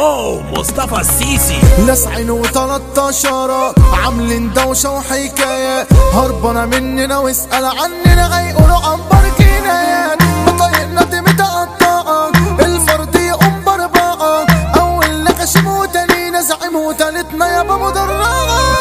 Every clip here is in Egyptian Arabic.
واو مصطفى السيسي لسعين وتلاتاشرة عاملين دوشة وحكايات هربانة مننا واسأل عننا هيقولوا عنبر جنايات بطايقنا دي متقطعة الفرد يقوم بربعة أول نغشم وتانينا زعيم وتالتنا يابا مدرعة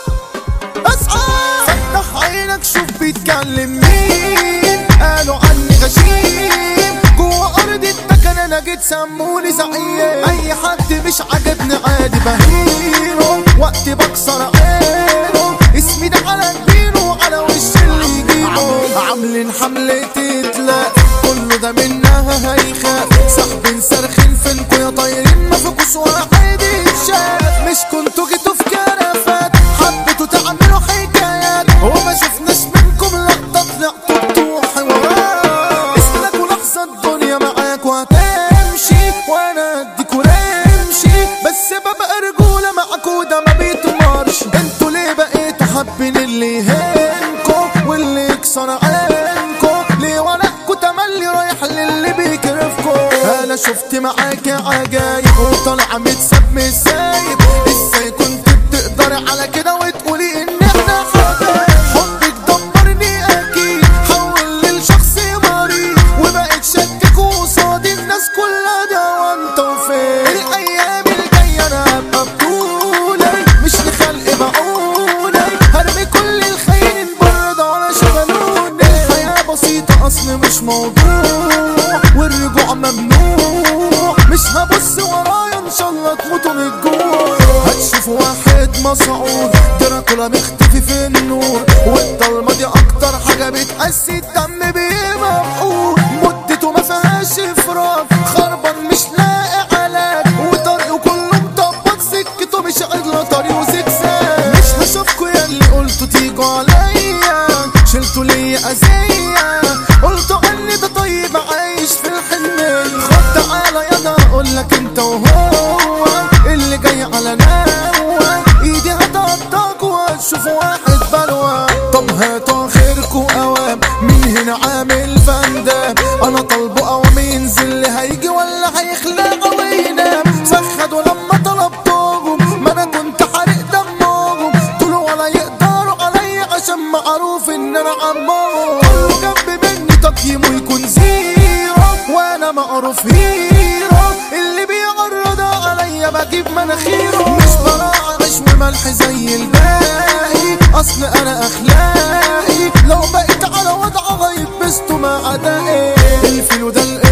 اسعى فتح عينك شوف بيتكلم مين قالوا عني غشيم جوا ارض التكن انا جيت سموني زعيم اي حد مش عاجبني عادي بهينه وقت بكسر عينه اسمي ده على جبينه وعلى وش اللي يجيبه عاملين حملة تتلاق كله ده منها هيخاف سحبين صارخين فينكوا يا طايرين ما فيكوش واحد يتشاف مش كنتوا جيتوا في كرفات حبيتوا تعملوا حكايات وما شفناش منكم لقطة طلعتوا بتوع حوارات استنوا لحظة الدنيا معاك وهتمشي وانا اديكوا رمشي بس ببقى رجولة معاكوا ده ما بيتمرش انتوا ليه بقيتوا حابين اللي يهينكوا واللي يكسر عينكوا ليه ورقكوا تملي رايح للي بيكرفكوا انا شفت معاك عجايب وطالع متساب مش سايب ازاي كنت بتقدري على كده وتقولي ان احنا حبايب حبك دمرني اكيد حول للشخص مريض وبقيت شكك قصاد الناس كلها ده وانت وفين الايام الجايه انا هبقى بطولي مش لخلق معقولي هرمي كل الخاينين بره ده ولا شغلوني الحياه بسيطه اصل مش موضوع والرجوع ممنوع مش هبص ورايا ان شاء الله تموتوا من الجوع هتشوف واحد مسعود دراكولا مختفي في النور والضلمه دي اكتر حاجه بتقسي الدم بيه مفقود مدته ما فيهاش افراط خربان مش لاقي علاج وطريقه كله مطبق سكته مش عدله طريقه زجزاج مش هشوفكوا يا اللي قلتوا تيجوا عليا شلتوا ليا اذيه قلتوا عني ده طيب عايش في الحنيه خد تعالى يا ده اقول لك انت وهو اللي جاي على نوى ايدي هتقطعك وهتشوف واحد بلوى طب هاتوا خيركوا اوام مين هنا عامل فندام انا طالبه اوام ينزل اللي هيجي ولا هيخلق وينام سخدوا لما طلبتهم ما انا كنت حارق دمهم طلعوا ولا يقدروا عليا عشان معروف ان انا عمهم كله جنب مني تقييمه يكون زيرو وانا معروف هيرو اللي بيعرض عليا بجيب مناخيره مش براعة عيش وملح زي الباقي اصل انا اخلاقي لو بقيت على وضع غيب بسته مع اعدائي الفيلو ده